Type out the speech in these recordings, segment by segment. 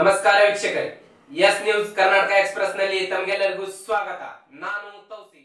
ನಮಸ್ಕಾರ ವೀಕ್ಷಕರೇ S news Karnataka express ನಲ್ಲಿ ತಮಗೆಲ್ಲರಿಗೂ ಸ್ವಾಗತ ನಾನು ತೌಸಿ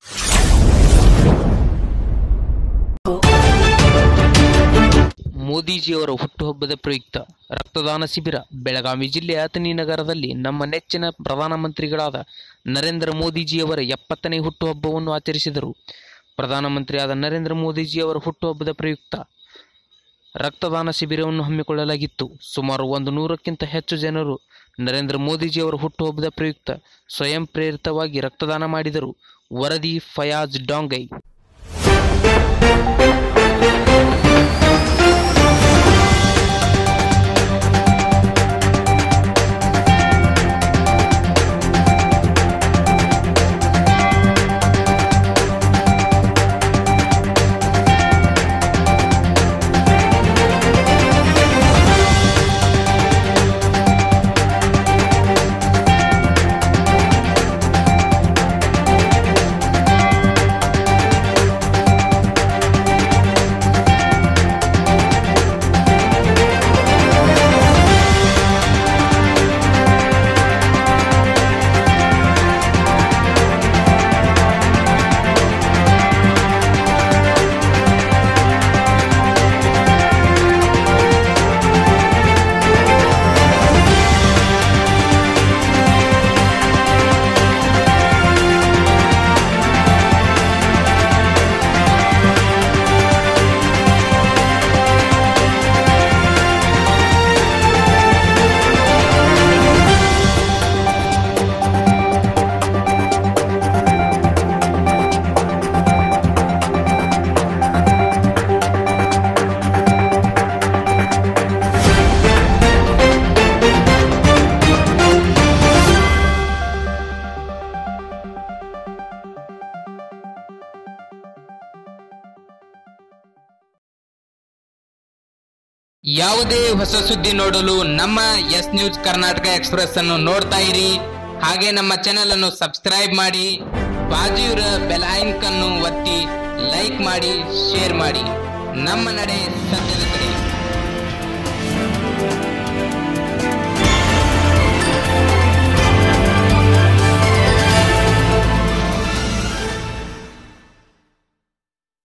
ಮೋದಿಜಿಯವರ ಹುಟ್ಟುಹಬ್ಬದ ಪ್ರಯುಕ್ತ ರಕ್ತದಾನ ಶಿಬಿರ ಬೆಳಗಾವಿ ಜಿಲ್ಲೆಯ ಅಥಣಿ ನಗರದಲ್ಲಿ ನಮ್ಮ ನೆಚ್ಚಿನ ಪ್ರಧಾನಮಂತ್ರಿಗಳಾದ ನರೇಂದ್ರ ಮೋದಿಜಿಯವರ ಎಪ್ಪತ್ತನೇ ಹುಟ್ಟುಹಬ್ಬವನ್ನು ಆಚರಿಸಿದರು ಪ್ರಧಾನಮಂತ್ರಿಯಾದ ನರೇಂದ್ರ ಮೋದಿಜಿಯವರ ಹುಟ್ಟುಹಬ್ಬದ ಪ್ರಯುಕ್ತ ರಕ್ತದಾನ ಶಿಬಿರವನ್ನು ಹಮ್ಮಿಕೊಳ್ಳಲಾಗಿತ್ತು ಸುಮಾರು ಒಂದು ನೂರಕ್ಕಿಂತ ಹೆಚ್ಚು ಜನರು ನರೇಂದ್ರ ಮೋದಿಜಿಯವರ ಹುಟ್ಟುಹಬ್ಬದ ಪ್ರಯುಕ್ತ ಸ್ವಯಂ ಪ್ರೇರಿತವಾಗಿ ರಕ್ತದಾನ ಮಾಡಿದರು ವರದಿ ಫಯಾಜ್ ಡಾಂಗೈ ಯಾವುದೇ ಹೊಸ ಸುದ್ದಿ ನೋಡಲು ನಮ್ಮ ಎಸ್ ನ್ಯೂಸ್ ಕರ್ನಾಟಕ ಎಕ್ಸ್ಪ್ರೆಸ್ ಅನ್ನು ನೋಡ್ತಾ ಇರಿ ಹಾಗೆ ನಮ್ಮ ಚಾನೆಲ್ ಅನ್ನು ಸಬ್ಸ್ಕ್ರೈಬ್ ಮಾಡಿ ಬಾಜುವಿರ ಬೆಲ್ ಅನ್ನು ಒತ್ತಿ ಲೈಕ್ ಮಾಡಿ ಶೇರ್ ಮಾಡಿ ನಮ್ಮ ನಡೆ ಸತ್ಯದ ಕಡೆ